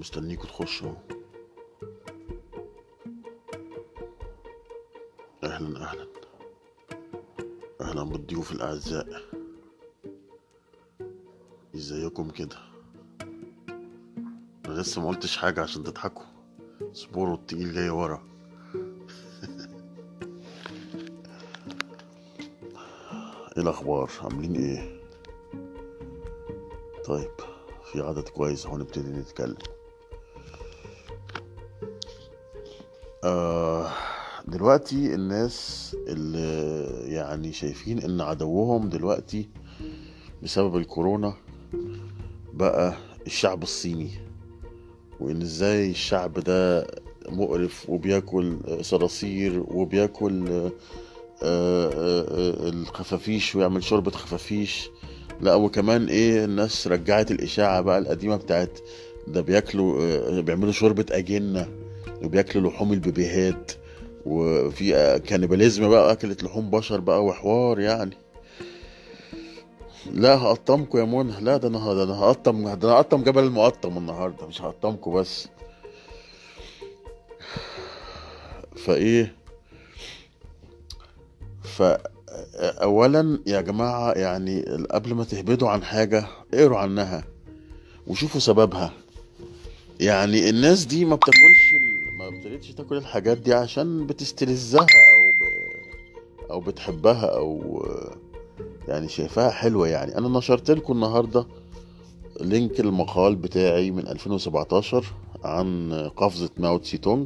مستنيكوا تخشوا اهلا اهلا اهلا بالضيوف الاعزاء ازيكم كده انا لسه ما قلتش حاجه عشان تضحكوا اصبروا التقيل جاي ورا ايه الاخبار عاملين ايه طيب في عدد كويس اهو نبتدي نتكلم آه دلوقتي الناس اللي يعني شايفين ان عدوهم دلوقتي بسبب الكورونا بقى الشعب الصيني وان ازاي الشعب ده مقرف وبياكل صراصير وبياكل آه، آه، آه، الخفافيش ويعمل شوربة خفافيش لا وكمان ايه الناس رجعت الاشاعة بقى القديمة بتاعت ده بياكلوا آه، بيعملوا شوربة اجنة وبياكلوا لحوم البيبيهات وفي آه، كانيباليزم بقى اكلت لحوم بشر بقى وحوار يعني لا هقطمكم يا منى لا ده انا ده انا هقطم ده انا هقطم جبل المقطم النهارده مش هقطمكم بس فايه فأولا يا جماعة يعني قبل ما تهبدوا عن حاجة اقروا عنها وشوفوا سببها يعني الناس دي ما بتاكلش ال- ما ابتدتش تاكل الحاجات دي عشان بتستلذها او ب... او بتحبها او يعني شايفاها حلوة يعني انا نشرت لكم النهاردة لينك المقال بتاعي من 2017 عن قفزة ماو تسي تونج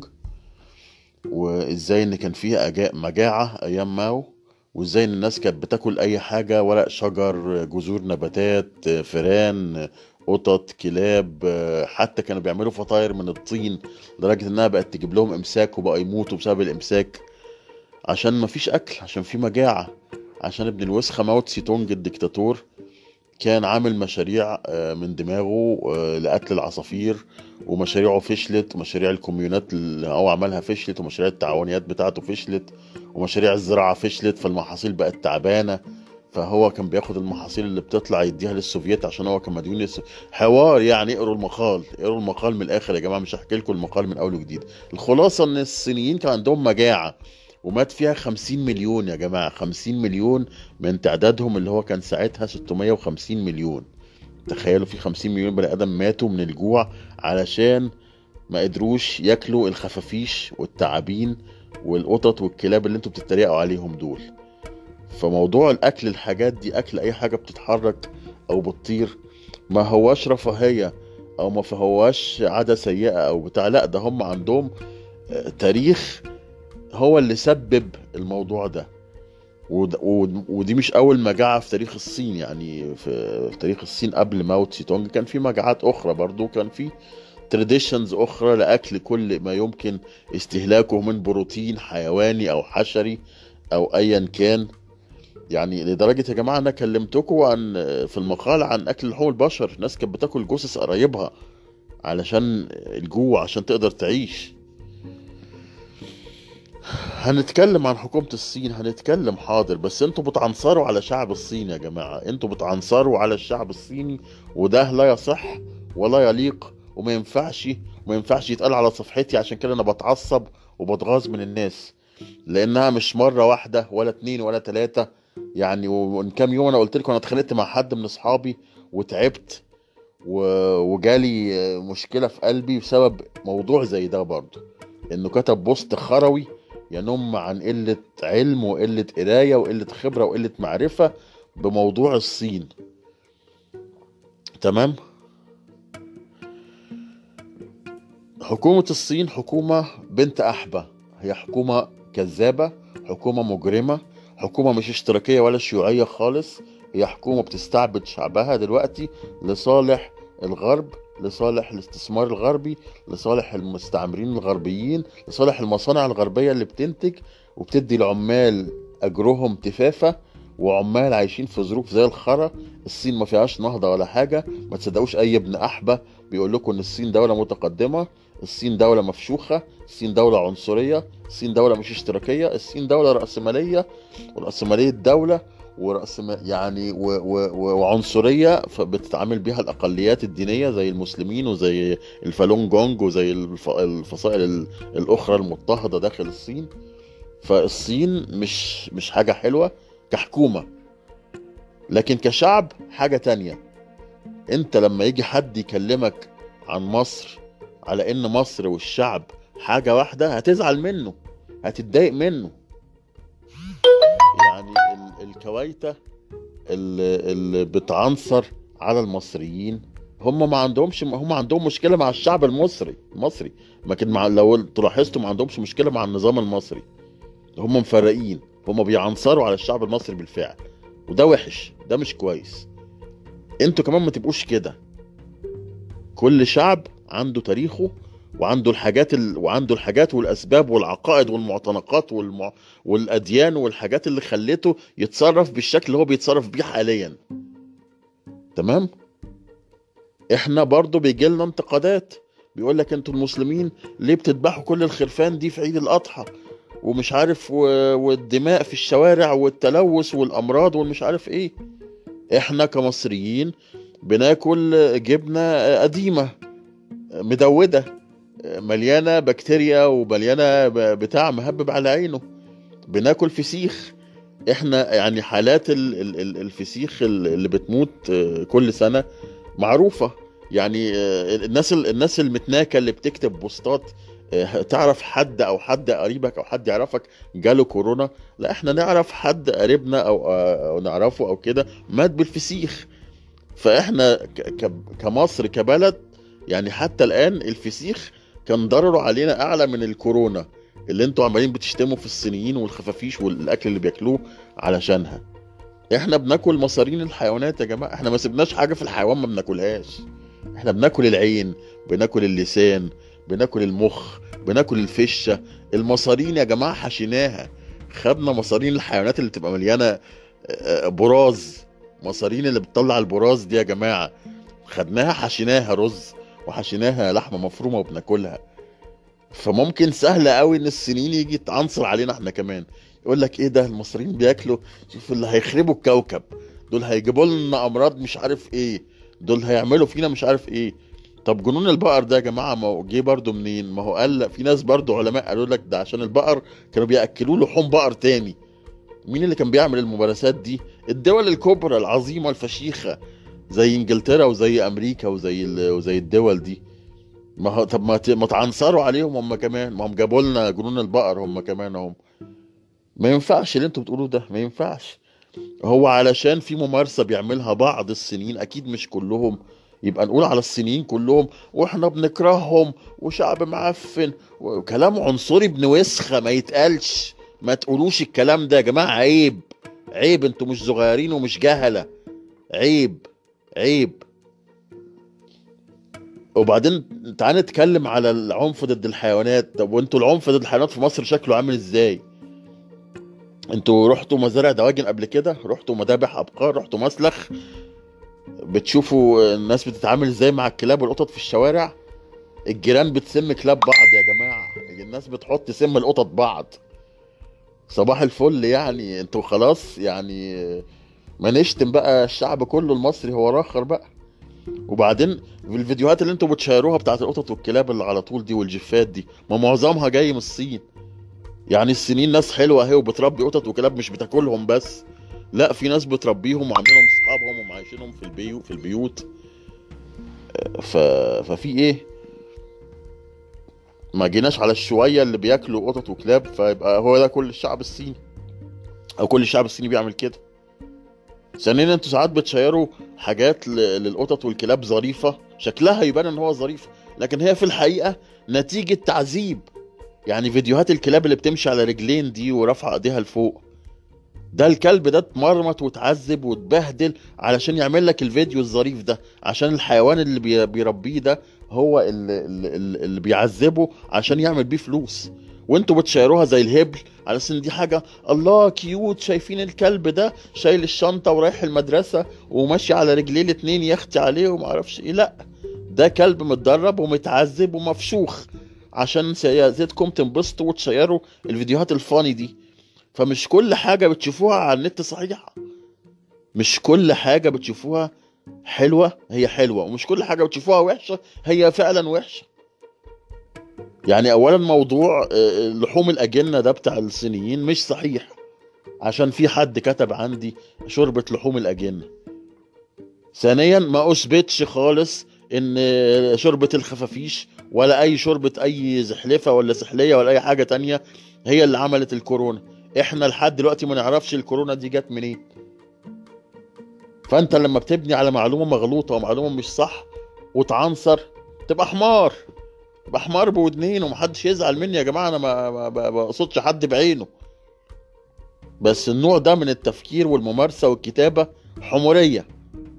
وازاي ان كان فيها أجا- مجاعة ايام ماو وازاي ان الناس كانت بتاكل اي حاجة ورق شجر جذور نباتات فئران قطط كلاب حتى كانوا بيعملوا فطاير من الطين لدرجة انها بقت تجيب لهم امساك وبقى يموتوا بسبب الامساك عشان مفيش اكل عشان في مجاعة عشان ابن الوسخة ماو تسي تونج الدكتاتور كان عامل مشاريع آه، من دماغه آه، لقتل العصافير ومشاريعه فشلت ومشاريع الكوميونات اللي هو عملها فشلت ومشاريع التعاونيات بتاعته فشلت ومشاريع الزراعة فشلت فالمحاصيل بقت تعبانة فهو كان بياخد المحاصيل اللي بتطلع يديها للسوفييت عشان هو كان مديون للس... حوار يعني اقروا المقال اقروا المقال من الاخر يا جماعة مش هحكي لكم المقال من اول وجديد الخلاصة ان الصينيين كان عندهم مجاعة ومات فيها 50 مليون يا جماعة 50 مليون من تعدادهم اللي هو كان ساعتها 650 مليون تخيلوا في 50 مليون بني ادم ماتوا من الجوع علشان ما قدروش ياكلوا الخفافيش والتعابين والقطط والكلاب اللي انتوا بتتريقوا عليهم دول فموضوع الاكل الحاجات دي اكل اي حاجه بتتحرك او بتطير ما هواش رفاهيه او ما هواش عاده سيئه او بتاع لا ده هم عندهم آه، تاريخ هو اللي سبب الموضوع ده ود- ود- ودي مش اول مجاعه في تاريخ الصين يعني في في تاريخ الصين قبل ماو تسي تونج كان في مجاعات اخرى برضو كان في تراديشنز اخرى لاكل كل ما يمكن استهلاكه من بروتين حيواني او حشري او ايا كان يعني لدرجه يا جماعه انا كلمتكم عن في المقال عن اكل لحوم البشر ناس كانت بتاكل جثث قرايبها علشان الجوع عشان تقدر تعيش هنتكلم عن حكومة الصين هنتكلم حاضر بس انتوا بتعنصروا على شعب الصين يا جماعة انتوا بتعنصروا على الشعب الصيني وده لا يصح ولا يليق وما ينفعش وما ينفعش يتقال على صفحتي عشان كده انا بتعصب وبتغاظ من الناس لانها مش مرة واحدة ولا اتنين ولا تلاتة يعني ومن كام يوم انا قلت لكم انا اتخانقت مع حد من اصحابي وتعبت و- وجالي مشكلة في قلبي بسبب موضوع زي ده برضه انه كتب بوست خروي ينم عن قلة علم وقلة قراية وقلة خبرة وقلة معرفة بموضوع الصين تمام حكومة الصين حكومة بنت أحبة هي حكومة كذابة حكومة مجرمة حكومة مش اشتراكية ولا شيوعية خالص هي حكومة بتستعبد شعبها دلوقتي لصالح الغرب لصالح الاستثمار الغربي لصالح المستعمرين الغربيين لصالح المصانع الغربية اللي بتنتج وبتدي العمال أجرهم تفافة وعمال عايشين في ظروف زي الخرا الصين ما فيهاش نهضة ولا حاجة ما تصدقوش أي ابن أحبة بيقول لكم إن الصين دولة متقدمة الصين دولة مفشوخة الصين دولة عنصرية الصين دولة مش اشتراكية الصين دولة رأسمالية ورأسمالية دولة ورأس ما- يعني و و و وعنصرية فبتتعامل بيها الأقليات الدينية زي المسلمين وزي الفالون جونج وزي الف- الفصائل ال- الأخرى المضطهدة داخل الصين فالصين مش مش حاجة حلوة كحكومة لكن كشعب حاجة تانية انت لما يجي حد يكلمك عن مصر على ان مصر والشعب حاجة واحدة هتزعل منه هتتضايق منه يعني ال- الكويتة اللي, اللي بتعنصر على المصريين هم ما عندهمش هم عندهم مشكلة مع الشعب المصري المصري لكن مع لو تلاحظتوا ما عندهمش مشكلة مع النظام المصري هم مفرقين هم بيعنصروا على الشعب المصري بالفعل وده وحش ده مش كويس انتوا كمان ما تبقوش كده كل شعب عنده تاريخه وعنده الحاجات ال... وعنده الحاجات والاسباب والعقائد والمعتنقات والمع... والاديان والحاجات اللي خلته يتصرف بالشكل اللي هو بيتصرف بيه حاليا تمام احنا برضو بيجي لنا انتقادات بيقول لك انتوا المسلمين ليه بتذبحوا كل الخرفان دي في عيد الاضحى ومش عارف و... والدماء في الشوارع والتلوث والامراض والمش عارف ايه احنا كمصريين بناكل جبنه قديمه مدوده مليانه بكتيريا ومليانه ب- بتاع مهبب على عينه بناكل فسيخ احنا يعني حالات ال- ال- ال- الفسيخ ال- اللي بتموت آه، كل سنه معروفه يعني آه، الناس ال- الناس المتناكه اللي بتكتب بوستات آه، تعرف حد او حد قريبك او حد يعرفك جاله كورونا لا احنا نعرف حد قريبنا او او نعرفه او كده مات بالفسيخ فاحنا ك- ك- كمصر كبلد يعني حتى الان الفسيخ كان ضرره علينا اعلى من الكورونا اللي انتوا عمالين بتشتموا في الصينيين والخفافيش والاكل اللي بياكلوه علشانها احنا بناكل مصارين الحيوانات يا جماعه احنا ما سيبناش حاجه في الحيوان ما بناكلهاش احنا بناكل العين بناكل اللسان بناكل المخ بناكل الفشه المصارين يا جماعه حشيناها خدنا مصارين الحيوانات اللي بتبقى مليانه آه، براز مصارين اللي بتطلع البراز دي يا جماعه خدناها حشيناها رز وحشيناها لحمه مفرومه وبناكلها فممكن سهل قوي ان السنين يجي يتعنصر علينا احنا كمان يقول لك ايه ده المصريين بياكلوا شوف اللي هيخربوا الكوكب دول هيجيبوا لنا امراض مش عارف ايه دول هيعملوا فينا مش عارف ايه طب جنون البقر ده يا جماعه ما هو جه برضه منين ما هو قال في ناس برضه علماء قالوا لك ده عشان البقر كانوا بياكلوا لحوم بقر تاني مين اللي كان بيعمل الممارسات دي الدول الكبرى العظيمه الفشيخه زي انجلترا وزي امريكا وزي ال- وزي الدول دي ما هو طب ما ت- ما تعنصروا عليهم هم كمان ما هم جابوا لنا جنون البقر هم كمان هم ما ينفعش اللي انتوا بتقولوه ده ما ينفعش هو علشان في ممارسة بيعملها بعض السنين اكيد مش كلهم يبقى نقول على السنين كلهم واحنا بنكرههم وشعب معفن وكلام عنصري ابن وسخة ما يتقالش ما تقولوش الكلام ده يا جماعة عيب عيب انتوا مش صغيرين ومش جهلة عيب عيب وبعدين تعال نتكلم على العنف ضد الحيوانات طب وانتوا العنف ضد الحيوانات في مصر شكله عامل ازاي انتوا رحتوا مزارع دواجن قبل كده رحتوا مذابح ابقار رحتوا مسلخ بتشوفوا الناس بتتعامل ازاي مع الكلاب والقطط في الشوارع الجيران بتسم كلاب بعض يا جماعة الناس بتحط سم القطط بعض صباح الفل يعني انتوا خلاص يعني ما نشتم بقى الشعب كله المصري هو راخر بقى وبعدين في الفيديوهات اللي انتوا بتشيروها بتاعت القطط والكلاب اللي على طول دي والجفات دي ما معظمها جاي من الصين يعني الصينيين ناس حلوه اهي وبتربي قطط وكلاب مش بتاكلهم بس لا في ناس بتربيهم وعاملينهم اصحابهم ومعايشينهم في البيوت في البيوت ف... ففي ايه ما جيناش على الشويه اللي بياكلوا قطط وكلاب فيبقى هو ده كل الشعب الصيني او كل الشعب الصيني بيعمل كده ثانيا انتوا ساعات بتشيروا حاجات ل- للقطط والكلاب ظريفه شكلها يبان ان هو ظريف لكن هي في الحقيقه نتيجه تعذيب يعني فيديوهات الكلاب اللي بتمشي على رجلين دي ورافعه ايديها لفوق ده الكلب ده اتمرمط واتعذب واتبهدل علشان يعمل لك الفيديو الظريف ده عشان الحيوان اللي بي- بيربيه ده هو اللي, اللي, اللي بيعذبه عشان يعمل بيه فلوس وانتوا بتشيروها زي الهبل على اساس ان دي حاجه الله كيوت شايفين الكلب ده شايل الشنطه ورايح المدرسه وماشي على رجليه الاتنين يختي عليه وما اعرفش ايه لا ده كلب متدرب ومتعذب ومفشوخ عشان سيادتكم تنبسطوا وتشيروا الفيديوهات الفاني دي فمش كل حاجه بتشوفوها على النت صحيحه مش كل حاجة بتشوفوها حلوة هي حلوة ومش كل حاجة بتشوفوها وحشة هي فعلا وحشة يعني أولا موضوع آه، لحوم الأجنة ده بتاع الصينيين مش صحيح عشان في حد كتب عندي شوربة لحوم الأجنة ثانيا ما أثبتش خالص إن شوربة الخفافيش ولا أي شوربة أي زحلفة ولا سحلية ولا أي حاجة تانية هي اللي عملت الكورونا احنا لحد دلوقتي ما نعرفش الكورونا دي جت منين فانت لما بتبني على معلومه مغلوطه ومعلومه مش صح وتعنصر تبقى حمار تبقى حمار بودنين ومحدش يزعل مني يا جماعه انا ما ما ما بقصدش حد بعينه بس النوع ده من التفكير والممارسه والكتابه حموريه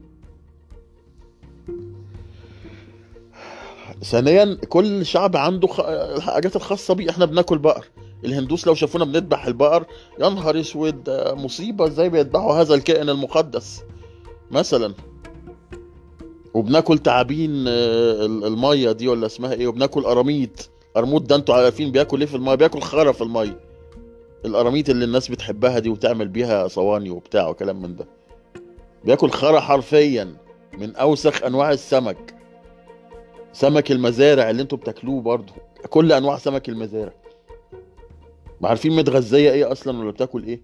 ثانيا كل شعب عنده خ- الحاجات الخاصه بيه احنا بناكل بقر الهندوس لو شافونا بنذبح البقر يا نهار اسود ده مصيبه ازاي بيذبحوا هذا الكائن المقدس مثلا وبناكل تعابين آه، ال- الميه دي ولا اسمها ايه وبناكل قراميط قرموط ده انتوا عارفين بياكل ايه في الميه بياكل خرا في الميه القراميط اللي الناس بتحبها دي وتعمل بيها صواني وبتاع وكلام من ده بياكل خرا حرفيا من اوسخ انواع السمك سمك المزارع اللي انتوا بتاكلوه برضو كل انواع سمك المزارع ما عارفين متغذيه ايه اصلا ولا بتاكل ايه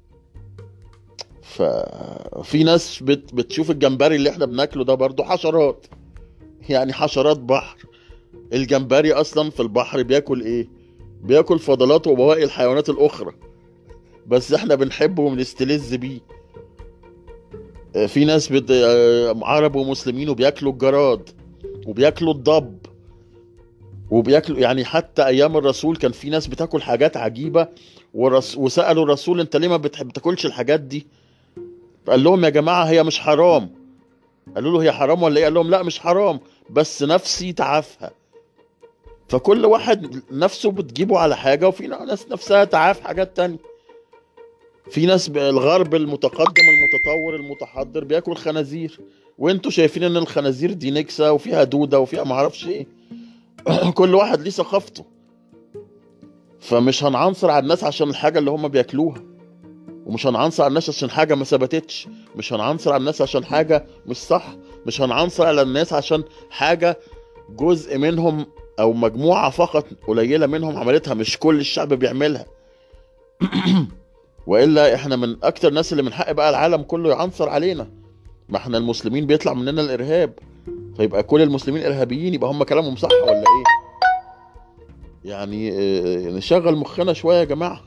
ففي ناس بت... بتشوف الجمبري اللي احنا بناكله ده برضو حشرات يعني حشرات بحر الجمبري اصلا في البحر بياكل ايه بياكل فضلات وبواقي الحيوانات الاخرى بس احنا بنحبه وبنستلذ بيه آه، في ناس بت... آه، عرب ومسلمين وبياكلوا الجراد وبياكلوا الضب وبياكلوا يعني حتى ايام الرسول كان في ناس بتاكل حاجات عجيبه ورس... وسالوا الرسول انت ليه ما بتحب بتاكلش الحاجات دي قال لهم يا جماعه هي مش حرام قالوا له هي حرام ولا ايه قال لهم لا مش حرام بس نفسي تعافها فكل واحد نفسه بتجيبه على حاجه وفي ناس نفسها تعاف حاجات تانية في ناس ب- الغرب المتقدم المتطور المتحضر بياكل خنازير وانتوا شايفين ان الخنازير دي نكسه وفيها دوده وفيها معرفش ايه كل واحد ليه ثقافته فمش هنعنصر على الناس عشان الحاجه اللي هم بياكلوها ومش هنعنصر على الناس عشان حاجه ما ثبتتش مش هنعنصر على الناس عشان حاجه مش صح مش هنعنصر على الناس عشان حاجه جزء منهم او مجموعه فقط قليله منهم عملتها مش كل الشعب بيعملها والا احنا من اكتر الناس اللي من حق بقى العالم كله يعنصر علينا ما احنا المسلمين بيطلع مننا الارهاب فيبقى كل المسلمين ارهابيين يبقى هم كلامهم صح ولا ايه يعني آه، نشغل مخنا شويه يا جماعه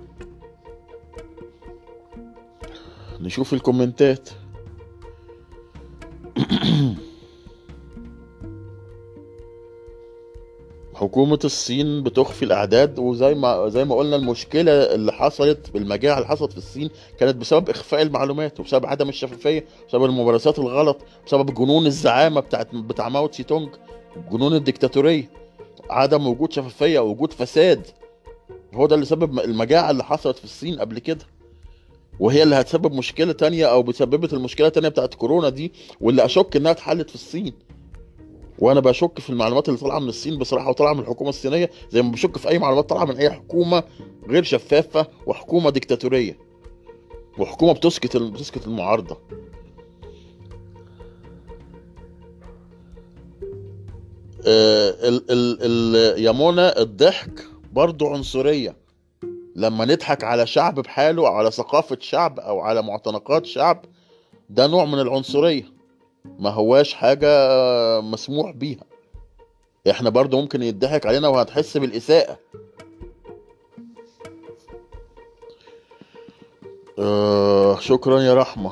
نشوف الكومنتات حكومة الصين بتخفي الأعداد وزي ما زي ما قلنا المشكلة اللي حصلت بالمجاعة اللي حصلت في الصين كانت بسبب إخفاء المعلومات وبسبب عدم الشفافية بسبب الممارسات الغلط بسبب جنون الزعامة بتاعت بتاع ماو تسي تونج جنون الديكتاتورية عدم وجود شفافية وجود فساد هو ده اللي سبب المجاعة اللي حصلت في الصين قبل كده وهي اللي هتسبب مشكلة تانية أو بسببت المشكلة التانية بتاعت كورونا دي واللي أشك إنها اتحلت في الصين وانا بشك في المعلومات اللي طالعه من الصين بصراحه وطالعه من الحكومه الصينيه زي ما بشك في اي معلومات طالعه من اي حكومه غير شفافه وحكومه ديكتاتوريه وحكومه بتسكت بتسكت المعارضه آه، ال ال ال يا منى الضحك برضه عنصريه لما نضحك على شعب بحاله او على ثقافه شعب او على معتنقات شعب ده نوع من العنصريه ما هواش حاجة مسموح بيها احنا برضو ممكن يضحك علينا وهتحس بالإساءة آه شكرا يا رحمة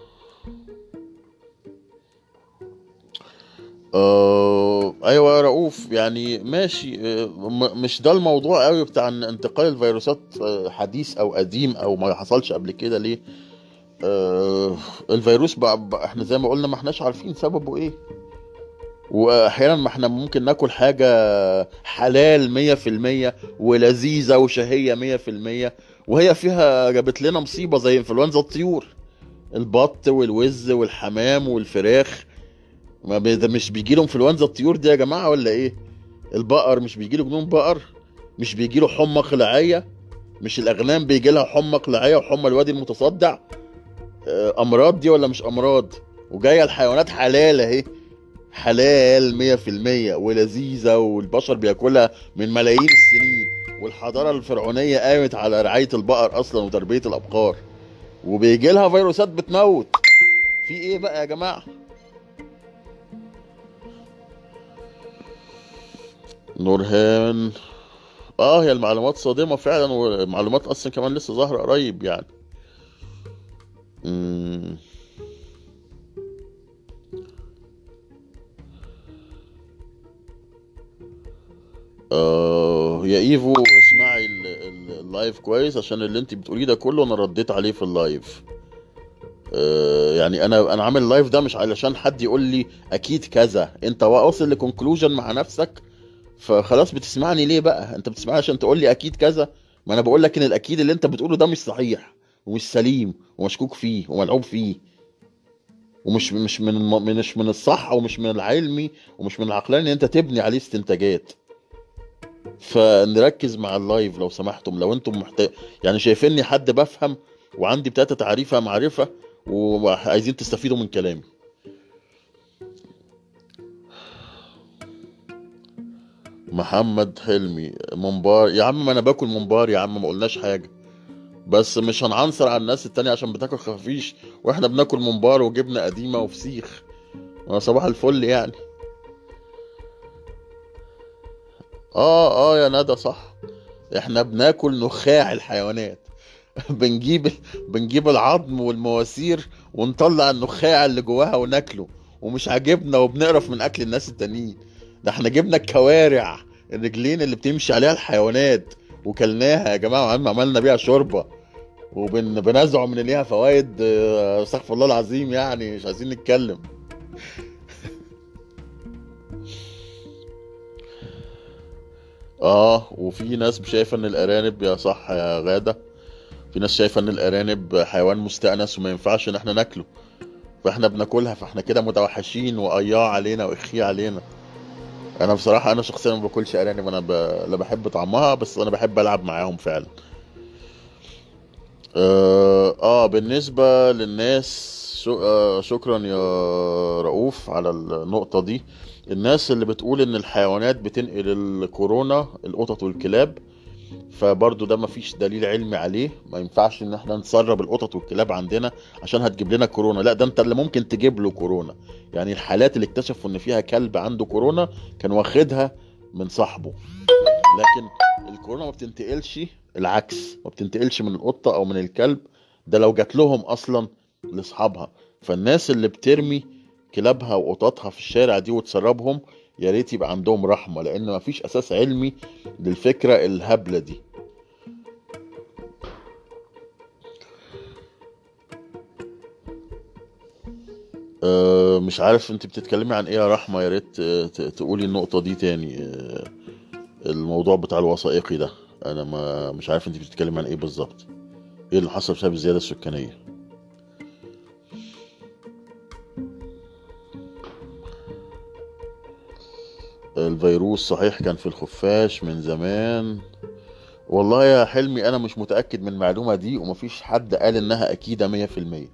آه ايوه يا رؤوف يعني ماشي آه م- مش ده الموضوع قوي بتاع ان انتقال الفيروسات آه، حديث او قديم او ما حصلش قبل كده ليه آه الفيروس بقى, بقى احنا زي ما قلنا ما احناش عارفين سببه ايه واحيانا ما احنا ممكن ناكل حاجة حلال مية في المية ولذيذة وشهية مية في المية وهي فيها جابت لنا مصيبة زي انفلونزا الطيور البط والوز والحمام والفراخ ما بي- ده مش بيجي له انفلونزا الطيور دي يا جماعة ولا ايه البقر مش بيجي له جنون بقر مش بيجي له حمى قلعية مش الاغنام بيجي لها حمى قلعية وحمى الوادي المتصدع آه، امراض دي ولا مش امراض وجايه الحيوانات حلال اهي حلال مية في المية ولذيذة والبشر بياكلها من ملايين السنين والحضارة الفرعونية قامت على رعاية البقر أصلا وتربية الأبقار وبيجي لها فيروسات بتموت في إيه بقى يا جماعة؟ نورهان اه هي المعلومات صادمة فعلا والمعلومات اصلا كمان لسه ظاهرة قريب يعني مم. آه يا ايفو اسمعي ال- ال- اللايف كويس عشان اللي انت بتقوليه ده كله انا رديت عليه في اللايف آه يعني انا انا عامل اللايف ده مش علشان حد يقول لي اكيد كذا انت واصل لكونكلوجن مع نفسك فخلاص بتسمعني ليه بقى انت بتسمعني عشان تقول لي اكيد كذا ما انا بقول لك ان الاكيد اللي انت بتقوله ده مش صحيح ومش سليم ومشكوك فيه وملعوب فيه ومش مش من الم- مش من الصح ومش من العلمي ومش من العقلاني ان انت تبني عليه استنتاجات فنركز مع اللايف لو سمحتم لو انتم محتاج يعني شايفيني حد بفهم وعندي بتاتا تعريفها معرفة وعايزين تستفيدوا من كلامي محمد حلمي ممبار يا عم ما انا باكل ممبار يا عم ما قلناش حاجة بس مش هنعنصر على الناس التانية عشان بتاكل خفيش واحنا بناكل ممبار وجبنة قديمة وفسيخ آه، صباح الفل يعني اه اه يا ندى صح احنا بناكل نخاع الحيوانات بنجيب بنجيب العظم والمواسير ونطلع النخاع اللي جواها وناكله ومش عاجبنا وبنقرف من اكل الناس التانيين ده احنا جبنا الكوارع الرجلين اللي بتمشي عليها الحيوانات وكلناها يا جماعه وعم عملنا بيها شوربه وبنزعم من ليها فوائد آه، استغفر الله العظيم يعني مش عايزين نتكلم اه وفي ناس شايفه ان الارانب يا صح يا غاده في ناس شايفه ان الارانب حيوان مستأنس وما ينفعش ان احنا ناكله فاحنا بناكلها فاحنا كده متوحشين وقياع علينا واخي علينا انا بصراحه انا شخصيا ما باكلش ارانب انا ب... لا بحب طعمها بس انا بحب العب معاهم فعلا اه, آه بالنسبه للناس شو... آه شكرا يا رؤوف على النقطه دي الناس اللي بتقول ان الحيوانات بتنقل الكورونا القطط والكلاب فبرضو ده مفيش دليل علمي عليه ما ينفعش ان احنا نسرب القطط والكلاب عندنا عشان هتجيب لنا كورونا لا ده انت اللي ممكن تجيب له كورونا يعني الحالات اللي اكتشفوا ان فيها كلب عنده كورونا كان واخدها من صاحبه لكن الكورونا ما بتنتقلش العكس ما بتنتقلش من القطة او من الكلب ده لو جات لهم اصلا لاصحابها فالناس اللي بترمي كلابها وقططها في الشارع دي وتسربهم يا ريت يبقى عندهم رحمة لان ما فيش اساس علمي للفكرة الهبلة دي أه مش عارف انت بتتكلمي عن ايه يا رحمة يا ريت آه، ت- تقولي النقطة دي تاني أه الموضوع بتاع الوثائقي ده انا ما مش عارف انت بتتكلمي عن ايه بالظبط ايه اللي حصل بسبب الزيادة السكانية الفيروس صحيح كان في الخفاش من زمان والله يا حلمي انا مش متأكد من المعلومة دي ومفيش حد قال انها اكيدة مية في المية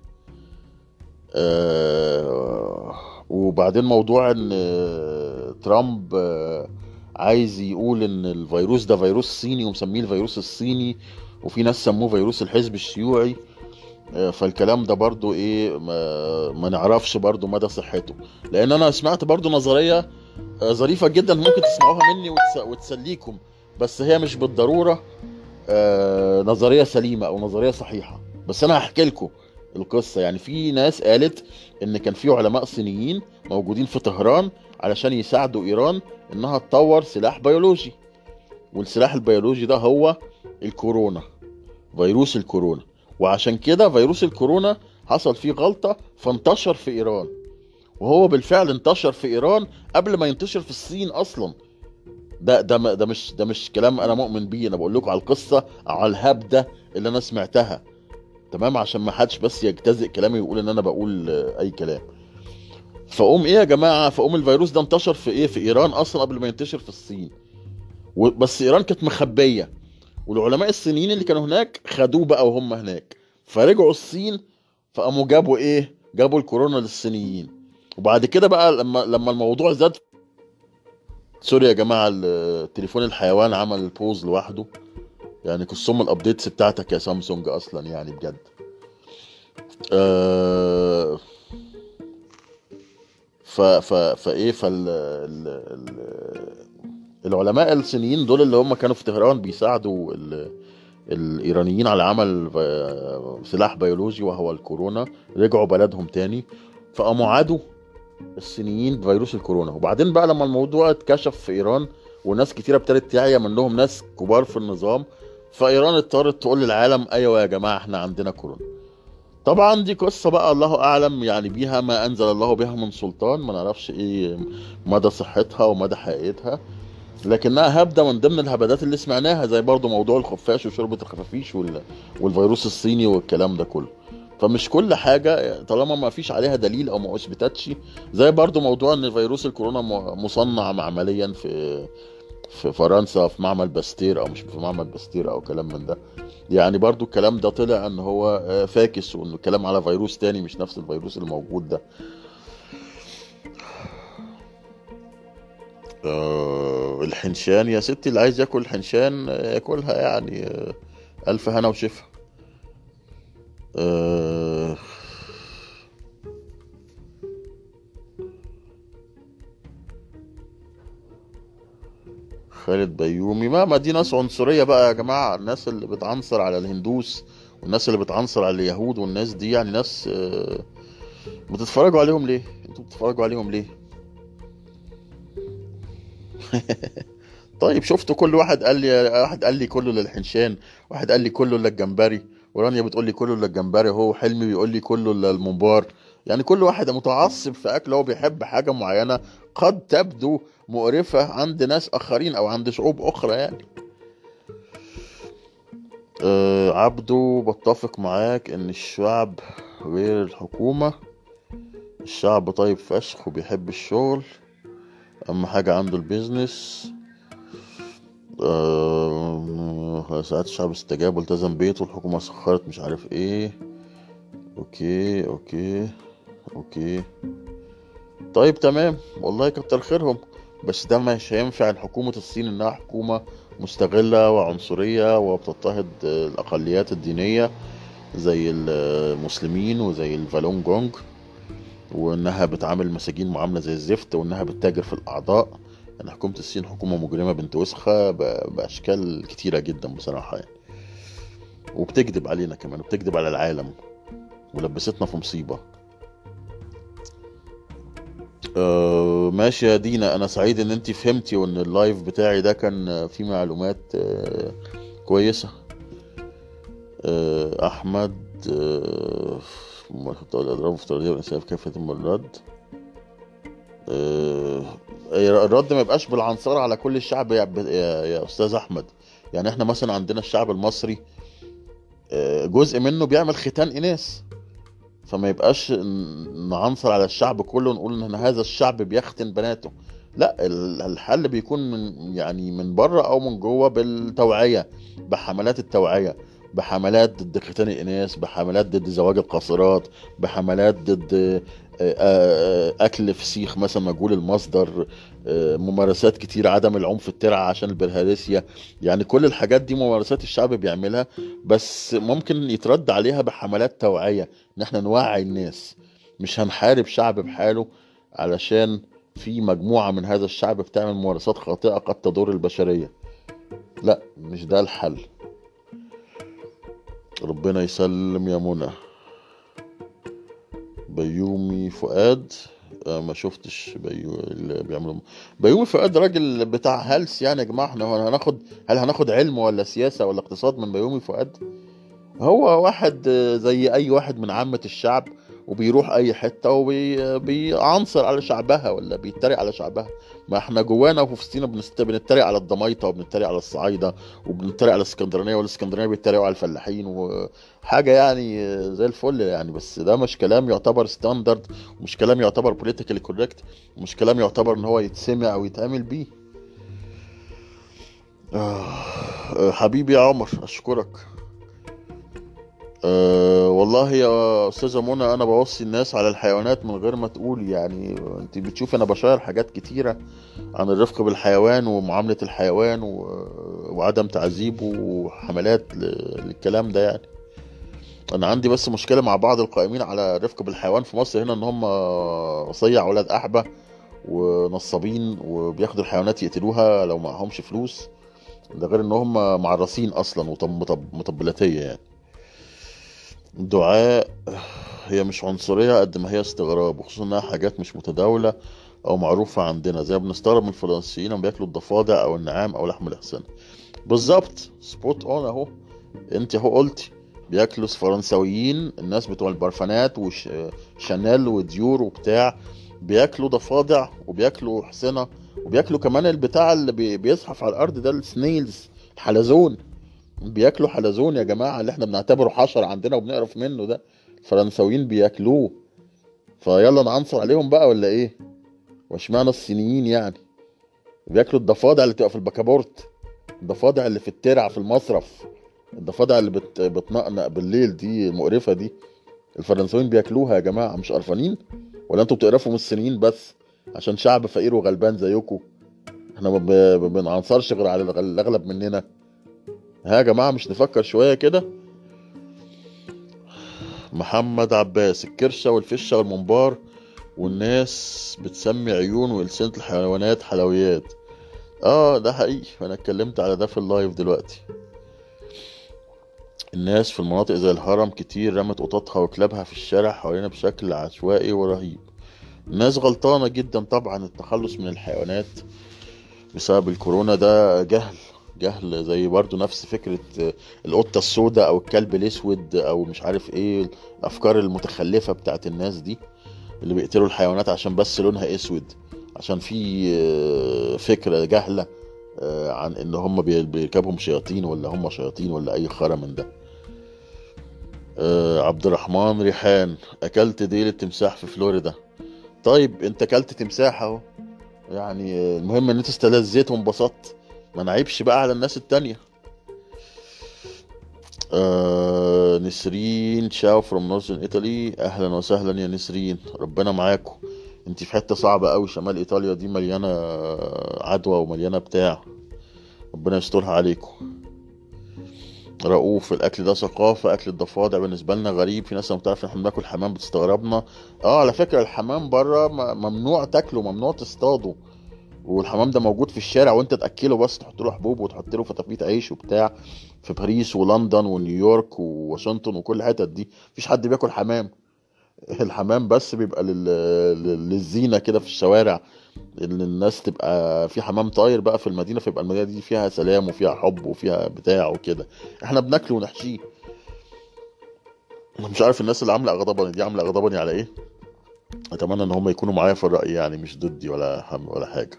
آه، وبعدين موضوع ان آه، ترامب آه، عايز يقول ان الفيروس ده فيروس صيني ومسميه الفيروس الصيني وفي ناس سموه فيروس الحزب الشيوعي آه، فالكلام ده برضو ايه ما, ما نعرفش برضو مدى صحته لان انا سمعت برضو نظرية آه، ظريفة جدا ممكن تسمعوها مني وتس- وتسليكم بس هي مش بالضرورة آه، نظرية سليمة او نظرية صحيحة بس انا هحكي لكم القصة يعني في ناس قالت ان كان في علماء صينيين موجودين في طهران علشان يساعدوا ايران انها تطور سلاح بيولوجي والسلاح البيولوجي ده هو الكورونا فيروس الكورونا وعشان كده فيروس الكورونا حصل فيه غلطة فانتشر في ايران وهو بالفعل انتشر في ايران قبل ما ينتشر في الصين اصلا ده ده م- ده مش ده مش كلام انا مؤمن بيه انا بقول لكم على القصه على الهبده اللي انا سمعتها تمام عشان ما حدش بس يجتزئ كلامي ويقول ان انا بقول آه، اي كلام فقوم ايه يا جماعه فقوم الفيروس ده انتشر في ايه في ايران اصلا قبل ما ينتشر في الصين و- بس ايران كانت مخبيه والعلماء الصينيين اللي كانوا هناك خدوه بقى وهم هناك فرجعوا الصين فقاموا جابوا ايه جابوا الكورونا للصينيين وبعد كده بقى لما لما الموضوع زاد سوري يا جماعه التليفون الحيوان عمل بوز لوحده يعني قسم الابديتس بتاعتك يا سامسونج اصلا يعني بجد آه ف ف فايه فال ال... ال... العلماء الصينيين دول اللي هم كانوا في طهران بيساعدوا ال... الايرانيين على عمل ف- سلاح بيولوجي وهو الكورونا رجعوا بلدهم تاني فقاموا عادوا الصينيين بفيروس الكورونا وبعدين بقى لما الموضوع اتكشف في ايران وناس كتيره ابتدت تعيا منهم ناس كبار في النظام فايران اضطرت تقول للعالم ايوه يا جماعه احنا عندنا كورونا طبعا دي قصه بقى الله اعلم يعني بيها ما انزل الله بها من سلطان ما نعرفش ايه مدى صحتها ومدى حقيقتها لكنها هبده من ضمن الهبدات اللي سمعناها زي برضو موضوع الخفاش وشوربه الخفافيش وال... والفيروس الصيني والكلام ده كله فمش كل حاجه طالما ما فيش عليها دليل او ما اثبتتش زي برضو موضوع ان فيروس الكورونا م- مصنع معمليا في في فرنسا في معمل باستير او مش في معمل باستير او كلام من ده يعني برضو الكلام ده طلع ان هو آه، فاكس وانه الكلام على فيروس تاني مش نفس الفيروس الموجود ده آه، الحنشان يا ستي اللي عايز ياكل حنشان آه، ياكلها يعني آه، الف هنا وشفا آه، خالد بيومي ما ما دي ناس عنصرية بقى يا جماعة الناس اللي بتعنصر على الهندوس والناس اللي بتعنصر على اليهود والناس دي يعني ناس آه، بتتفرجوا عليهم ليه انتوا بتتفرجوا عليهم ليه طيب شفتوا كل واحد قال لي واحد قال لي كله للحنشان واحد قال لي كله للجمبري ورانيا بتقول لي كله للجمبري هو حلمي بيقول لي كله للممبار يعني كل واحد متعصب في اكل هو بيحب حاجه معينه قد تبدو مقرفه عند ناس اخرين او عند شعوب اخرى يعني أه عبدو بتفق معاك ان الشعب غير الحكومه الشعب طيب فشخ وبيحب الشغل اهم حاجه عنده البيزنس آه، ساعات الشعب استجاب والتزم بيته والحكومة سخرت مش عارف ايه اوكي اوكي اوكي طيب تمام والله كتر خيرهم بس ده مش هينفع حكومة الصين انها حكومة مستغلة وعنصرية وبتضطهد الاقليات الدينية زي المسلمين وزي الفالون جونج وانها بتعامل المساجين معاملة زي الزفت وانها بتتاجر في الاعضاء يعني حكومة الصين حكومة مجرمة بنت وسخة ب- بأشكال كتيرة جدا بصراحة يعني وبتكذب علينا كمان وبتكذب على العالم ولبستنا في مصيبة أه ماشي يا دينا أنا سعيد إن أنتي فهمتي وإن اللايف بتاعي ده كان فيه معلومات أه كويسة أه أحمد أه الأضرار الافتراضية والإنسانية كيف يتم الرد أه الرد ما يبقاش بالعنصرة على كل الشعب يا, يا, يا أستاذ أحمد يعني احنا مثلا عندنا الشعب المصري آه، جزء منه بيعمل ختان إناث فما يبقاش ن- نعنصر على الشعب كله ونقول ان هذا الشعب بيختن بناته لا ال- الحل بيكون من يعني من بره او من جوه بالتوعية بحملات التوعية بحملات ضد ختان الاناث بحملات ضد زواج القاصرات بحملات ضد آه، آه، اكل فسيخ مثلا مجهول المصدر آه، ممارسات كتير عدم العنف الترعة عشان البرهالسيا يعني كل الحاجات دي ممارسات الشعب بيعملها بس ممكن يترد عليها بحملات توعية ان احنا نوعي الناس مش هنحارب شعب بحاله علشان في مجموعة من هذا الشعب بتعمل ممارسات خاطئة قد تضر البشرية لا مش ده الحل ربنا يسلم يا منى بيومي فؤاد آه، ما شفتش بيو اللي بيعملوا بيومي فؤاد راجل بتاع هلس يعني يا جماعه احنا هناخد هل هناخد علم ولا سياسه ولا اقتصاد من بيومي فؤاد هو واحد آه، زي اي واحد من عامه الشعب وبيروح اي حته وبيعنصر على شعبها ولا بيتريق على شعبها ما احنا جوانا وفي وسطينا بنست- بنتريق على الضمايطه وبنتريق على الصعايده وبنتريق على الاسكندرانيه والاسكندرانيه بيتريقوا على الفلاحين وحاجه يعني آه، زي الفل يعني بس ده مش كلام يعتبر ستاندرد ومش كلام يعتبر بوليتيكالي كوريكت ومش كلام يعتبر ان هو يتسمع او يتعمل بيه آه، آه، حبيبي يا عمر اشكرك أه والله يا استاذه منى انا بوصي الناس على الحيوانات من غير ما تقول يعني انت بتشوف انا بشير حاجات كتيره عن الرفق بالحيوان ومعامله الحيوان و... وعدم تعذيبه وحملات ل... للكلام ده يعني انا عندي بس مشكله مع بعض القائمين على الرفق بالحيوان في مصر هنا ان هم صيع ولاد احبه ونصابين وبياخدوا الحيوانات يقتلوها لو معهمش فلوس ده غير ان هم معرسين اصلا ومطبلاتيه يعني دعاء هي مش عنصرية قد ما هي استغراب وخصوصا انها حاجات مش متداولة او معروفة عندنا زي ما بنستغرب من الفرنسيين لما بياكلوا الضفادع او النعام او لحم الحصان بالظبط سبوت اون اهو انت اهو قلتي بياكلوا فرنساويين الناس بتوع البرفانات وشانيل وديور وبتاع بياكلوا ضفادع وبياكلوا حصنة وبياكلوا كمان البتاع اللي بي- بيزحف على الارض ده السنيلز الحلزون بياكلوا حلزون يا جماعة اللي احنا بنعتبره حشر عندنا وبنقرف منه ده الفرنساويين بياكلوه فيلا نعنصر عليهم بقى ولا ايه واشمعنى الصينيين يعني بياكلوا الضفادع اللي بتبقى في البكابورت الضفادع اللي في الترع في المصرف الضفادع اللي بت... بتنقنق بالليل دي المقرفة دي الفرنساويين بياكلوها يا جماعة مش قرفانين ولا انتوا بتقرفوا من الصينيين بس عشان شعب فقير وغلبان زيكم احنا ما ب- ما بنعنصرش غير على الغ- الاغلب مننا ها يا جماعة مش نفكر شوية كده محمد عباس الكرشة والفشة والممبار والناس بتسمي عيون وألسنة الحيوانات حلويات اه ده حقيقي انا اتكلمت على ده في اللايف دلوقتي الناس في المناطق زي الهرم كتير رمت قططها وكلابها في الشارع حوالينا بشكل عشوائي ورهيب الناس غلطانة جدا طبعا التخلص من الحيوانات بسبب الكورونا ده جهل جهل زي برضو نفس فكرة آه، القطة السوداء أو الكلب الأسود أو مش عارف إيه الأفكار المتخلفة بتاعت الناس دي اللي بيقتلوا الحيوانات عشان بس لونها أسود عشان في آه، فكرة جهلة آه، عن إن هم بي- بيركبهم شياطين ولا هم شياطين ولا أي خرا من ده آه، عبد الرحمن ريحان أكلت ديل التمساح في فلوريدا طيب أنت أكلت تمساح أهو يعني آه، المهم إن أنت استلذيت وانبسطت ما نعيبش بقى على الناس التانية آه نسرين شاو فروم نورثern ايطالي اهلا وسهلا يا نسرين ربنا معاكم انت في حتة صعبة قوي شمال ايطاليا دي مليانة عدوى ومليانة بتاع ربنا يسترها عليكم رؤوف الاكل ده ثقافة اكل الضفادع بالنسبة لنا غريب في ناس لما بتعرف ان احنا بناكل حمام بتستغربنا اه على فكرة الحمام بره م- ممنوع تاكله ممنوع تصطاده والحمام ده موجود في الشارع وانت تاكله بس تحط له حبوب وتحط له فتافيت عيش وبتاع في باريس ولندن ونيويورك وواشنطن وكل الحتت دي مفيش حد بياكل حمام الحمام بس بيبقى لل... لل- للزينه كده في الشوارع ان الناس تبقى في حمام طاير بقى في المدينه فيبقى المدينه دي فيها سلام وفيها حب وفيها بتاع وكده احنا بناكله ونحشيه انا مش عارف الناس اللي عامله اغضبني دي عامله اغضبني على ايه اتمنى ان هم يكونوا معايا في الراي يعني مش ضدي ولا هم ولا حاجه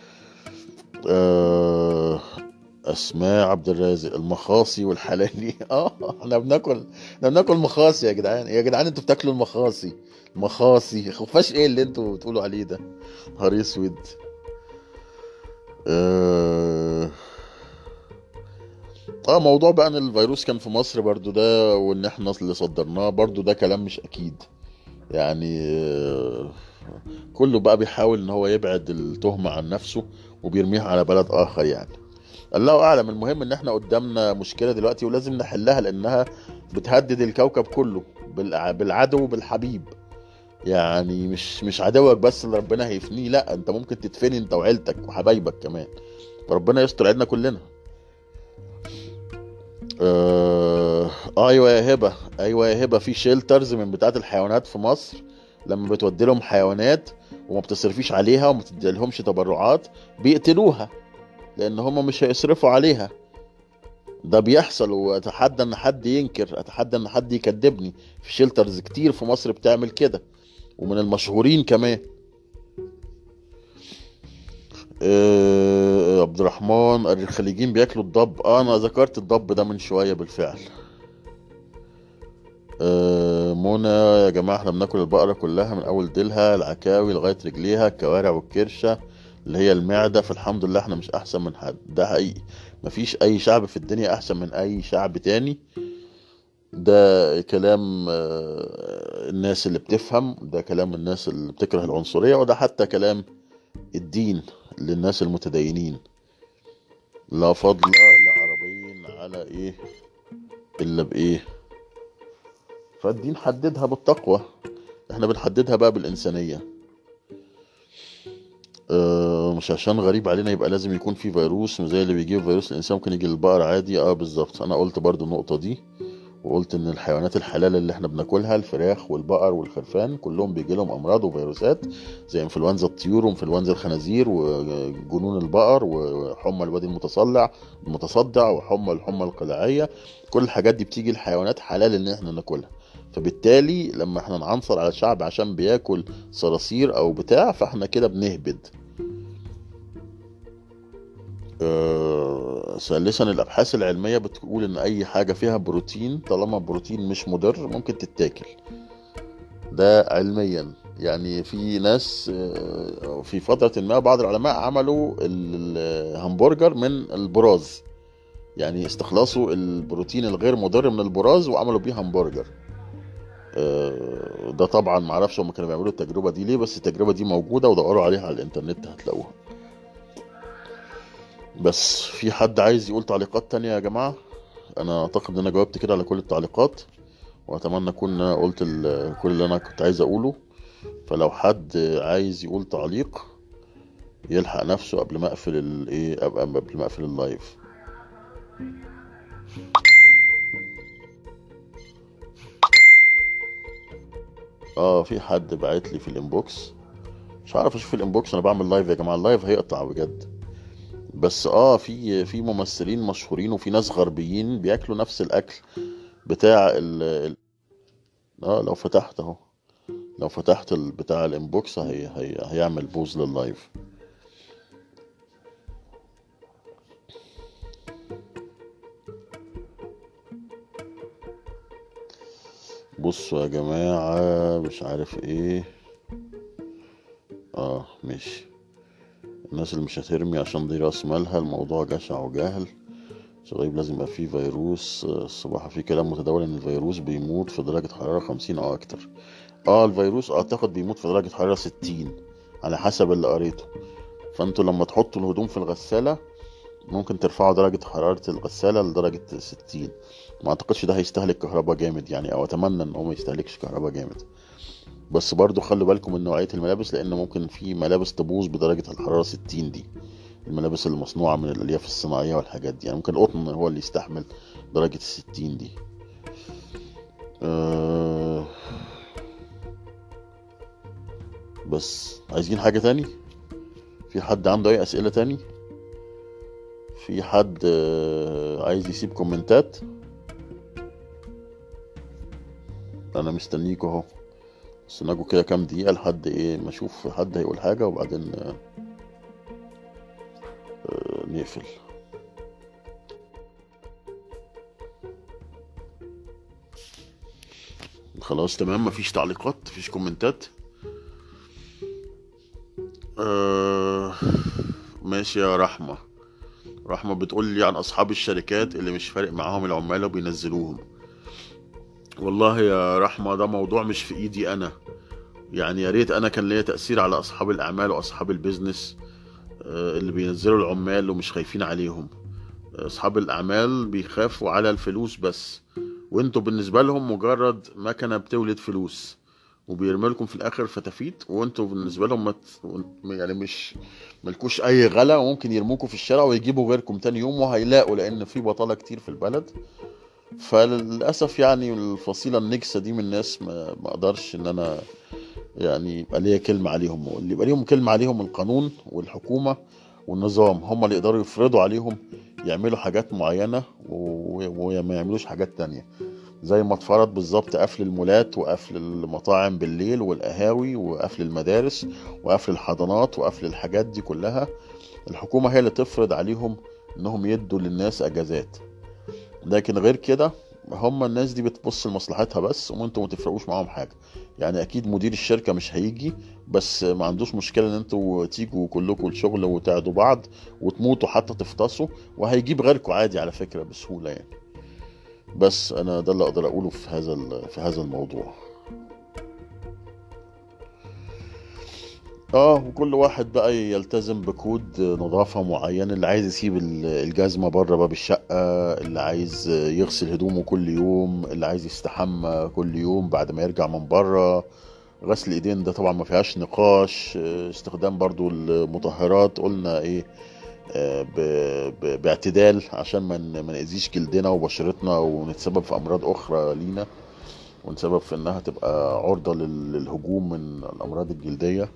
أه... اسماء عبد الرازق المخاصي والحلالي اه احنا بناكل احنا بناكل مخاصي يا جدعان يا جدعان انتوا بتاكلوا المخاصي مخاصي خفاش ايه اللي انتوا بتقولوا عليه ده نهار اسود اه اه موضوع بقى ان الفيروس كان في مصر برضو ده وان احنا اللي صدرناه برضو ده كلام مش اكيد يعني آه، كله بقى بيحاول ان هو يبعد التهمة عن نفسه وبيرميها على بلد اخر يعني الله اعلم المهم ان احنا قدامنا مشكله دلوقتي ولازم نحلها لانها بتهدد الكوكب كله بالع- بالعدو بالحبيب يعني مش مش عدوك بس اللي ربنا هيفنيه لا انت ممكن تتفني انت وعيلتك وحبايبك كمان فربنا يستر علينا كلنا آه ايوه يا هبه ايوه يا هبه في شيلترز من بتاعه الحيوانات في مصر لما بتودي لهم حيوانات وما بتصرفيش عليها وما تديلهمش تبرعات بيقتلوها لان هم مش هيصرفوا عليها ده بيحصل واتحدى ان حد ينكر اتحدى ان حد يكذبني في شيلترز كتير في مصر بتعمل كده ومن المشهورين كمان آه، عبد الرحمن الخليجيين بياكلوا الضب آه انا ذكرت الضب ده من شويه بالفعل آه، منى يا جماعه احنا بناكل البقره كلها من اول ديلها العكاوي لغايه رجليها الكوارع والكرشه اللي هي المعده فالحمد لله احنا مش احسن من حد ده حقيقي مفيش اي شعب في الدنيا احسن من اي شعب تاني ده كلام آه، الناس اللي بتفهم ده كلام الناس اللي بتكره العنصرية وده حتى كلام الدين للناس المتدينين لا فضل لعربي على ايه الا بايه فالدين حددها بالتقوى احنا بنحددها بقى بالإنسانية آه، مش عشان غريب علينا يبقى لازم يكون في فيروس زي اللي بيجيب فيروس الإنسان ممكن يجي للبقر عادي اه بالظبط أنا قلت برضو النقطة دي وقلت إن الحيوانات الحلال اللي احنا بناكلها الفراخ والبقر والخرفان كلهم بيجي لهم أمراض وفيروسات زي انفلونزا الطيور وانفلونزا الخنازير وجنون البقر وحمى الوادي المتصلع المتصدع وحمى الحمى القلاعية كل الحاجات دي بتيجي الحيوانات حلال إن احنا ناكلها فبالتالي لما احنا نعنصر على الشعب عشان بياكل صراصير او بتاع فاحنا كده بنهبد آه ثالثا الابحاث العلميه بتقول ان اي حاجه فيها بروتين طالما بروتين مش مضر ممكن تتاكل ده علميا يعني في ناس آه، في فترة ما بعض العلماء عملوا الهمبرجر من البراز يعني استخلصوا البروتين الغير مضر من البراز وعملوا بيه همبرجر آه، ده طبعا معرفش هم كانوا بيعملوا التجربة دي ليه بس التجربة دي موجودة ودوروا عليها على الانترنت هتلاقوها بس في حد عايز يقول تعليقات تانية يا جماعة انا اعتقد ان انا جاوبت كده على كل التعليقات واتمنى اكون قلت كل اللي انا كنت عايز اقوله فلو حد عايز يقول تعليق يلحق نفسه قبل ما اقفل الايه قبل ما اقفل اللايف اه في حد بعت لي في الانبوكس مش عارف اشوف الانبوكس انا بعمل لايف يا جماعه اللايف هيقطع بجد بس اه في في ممثلين مشهورين وفي ناس غربيين بياكلوا نفس الاكل بتاع ال, ال... اه لو فتحت اهو لو فتحت بتاع الانبوكس هي... هي... هيعمل بوز لللايف بصوا يا جماعة مش عارف ايه اه ماشي الناس اللي مش هترمي عشان دي راس مالها الموضوع جشع وجهل شغيب لازم يبقى فيه فيروس الصباح في كلام متداول ان الفيروس بيموت في درجة حرارة خمسين او اكتر اه الفيروس اعتقد بيموت في درجة حرارة ستين على حسب اللي قريته فانتوا لما تحطوا الهدوم في الغسالة ممكن ترفعوا درجة حرارة الغسالة لدرجة ستين ما اعتقدش ده هيستهلك كهرباء جامد يعني او اتمنى ان هو ما يستهلكش كهرباء جامد بس برضو خلوا بالكم من نوعية الملابس لان ممكن في ملابس تبوظ بدرجة الحرارة ستين دي الملابس المصنوعة من الالياف الصناعية والحاجات دي يعني ممكن القطن هو اللي يستحمل درجة الستين دي أه بس عايزين حاجة تاني في حد عنده اي اسئلة تاني في حد آه، عايز يسيب كومنتات انا مستنيك اهو استناكوا كده كام دقيقة لحد ايه ما اشوف حد هيقول حاجة وبعدين آه، آه، نقفل خلاص تمام مفيش تعليقات مفيش كومنتات آه ماشي يا رحمة رحمة بتقول لي عن أصحاب الشركات اللي مش فارق معاهم العمال وبينزلوهم والله يا رحمة ده موضوع مش في ايدي انا يعني يا ريت انا كان ليا تأثير على اصحاب الاعمال واصحاب البيزنس آه، اللي بينزلوا العمال ومش خايفين عليهم اصحاب الاعمال بيخافوا على الفلوس بس وانتوا بالنسبة لهم مجرد مكنة بتولد فلوس وبيرمي لكم في الاخر فتافيت وانتوا بالنسبه لهم مت يعني مش ملكوش اي غلا وممكن يرموكوا في الشارع ويجيبوا غيركم تاني يوم وهيلاقوا لان في بطاله كتير في البلد فللاسف يعني الفصيله النكسه دي من الناس ما, ما اقدرش ان انا يعني يبقى ليا كلمه عليهم واللي يبقى ليهم كلمه عليهم القانون والحكومه والنظام هم اللي يقدروا يفرضوا عليهم يعملوا حاجات معينه وما يعملوش حاجات تانية زي ما اتفرض بالظبط قفل المولات وقفل المطاعم بالليل والقهاوي وقفل المدارس وقفل الحضانات وقفل الحاجات دي كلها الحكومه هي اللي تفرض عليهم انهم يدوا للناس اجازات لكن غير كده هم الناس دي بتبص لمصلحتها بس وانتوا ما تفرقوش معاهم حاجه يعني اكيد مدير الشركه مش هيجي بس ما عندوش مشكله ان انتوا تيجوا كلكم الشغل وتعدوا بعض وتموتوا حتى تفتصوا وهيجيب غيركم عادي على فكره بسهوله يعني بس انا ده اللي اقدر اقوله في هذا ال- في هذا الموضوع اه وكل واحد بقى يلتزم بكود نظافة معين اللي عايز يسيب ال- الجزمة بره باب الشقة اللي عايز يغسل هدومه كل يوم اللي عايز يستحمى كل يوم بعد ما يرجع من بره غسل الايدين ده طبعا ما فيهاش نقاش آه، استخدام برضو المطهرات قلنا ايه آه، ب- ب- باعتدال عشان ما ن- ما نأذيش جلدنا وبشرتنا ونتسبب في امراض اخرى لينا ونسبب في انها تبقى عرضة لل- للهجوم من الامراض الجلدية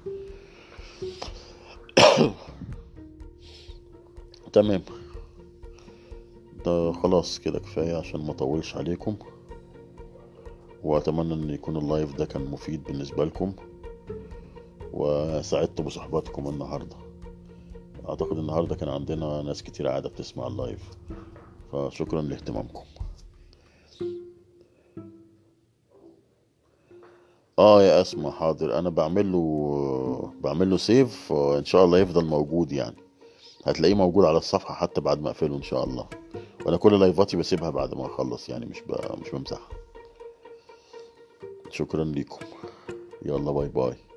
تمام ده خلاص كده كفاية عشان ما اطولش عليكم واتمنى ان يكون اللايف ده كان مفيد بالنسبة لكم وسعدت بصحبتكم النهاردة اعتقد النهاردة كان عندنا ناس كتير قاعدة بتسمع اللايف فشكرا لاهتمامكم اه يا اسمع حاضر انا بعمل له بعمل له سيف ان شاء الله يفضل موجود يعني هتلاقيه موجود على الصفحة حتى بعد ما اقفله ان شاء الله وانا كل لايفاتي بسيبها بعد ما اخلص يعني مش ب... مش بمسحها شكرا ليكم يلا باي باي